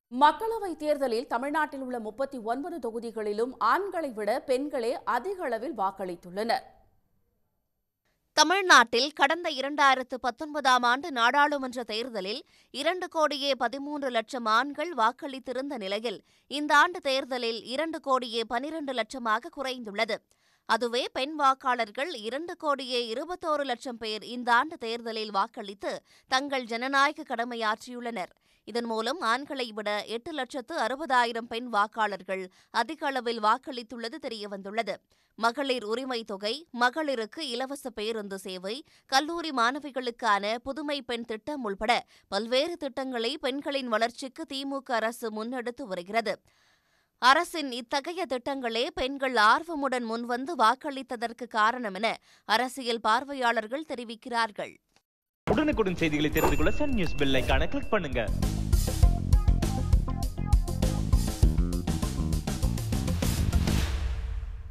மக்களவைத் தேர்தலில் தமிழ்நாட்டில் உள்ள முப்பத்தி ஒன்பது தொகுதிகளிலும் ஆண்களை விட பெண்களே அதிக அளவில் வாக்களித்துள்ளனர் தமிழ்நாட்டில் கடந்த இரண்டாயிரத்து பத்தொன்பதாம் ஆண்டு நாடாளுமன்ற தேர்தலில் இரண்டு கோடியே பதிமூன்று லட்சம் ஆண்கள் வாக்களித்திருந்த நிலையில் இந்த ஆண்டு தேர்தலில் இரண்டு கோடியே பனிரண்டு லட்சமாக குறைந்துள்ளது அதுவே பெண் வாக்காளர்கள் இரண்டு கோடியே இருபத்தோரு லட்சம் பேர் இந்த ஆண்டு தேர்தலில் வாக்களித்து தங்கள் ஜனநாயக கடமையாற்றியுள்ளனர் இதன் மூலம் ஆண்களை விட எட்டு லட்சத்து அறுபதாயிரம் பெண் வாக்காளர்கள் அதிக அளவில் வாக்களித்துள்ளது தெரியவந்துள்ளது மகளிர் உரிமை தொகை மகளிருக்கு இலவச பேருந்து சேவை கல்லூரி மாணவிகளுக்கான புதுமை பெண் திட்டம் உள்பட பல்வேறு திட்டங்களை பெண்களின் வளர்ச்சிக்கு திமுக அரசு முன்னெடுத்து வருகிறது அரசின் இத்தகைய திட்டங்களே பெண்கள் ஆர்வமுடன் முன்வந்து வாக்களித்ததற்கு காரணம் என அரசியல் பார்வையாளர்கள் தெரிவிக்கிறார்கள் உடனுக்குடன் செய்திகளை தெரிந்து கொள்ள சன் நியூஸ் பெல் ஐகானை கிளிக் பண்ணுங்க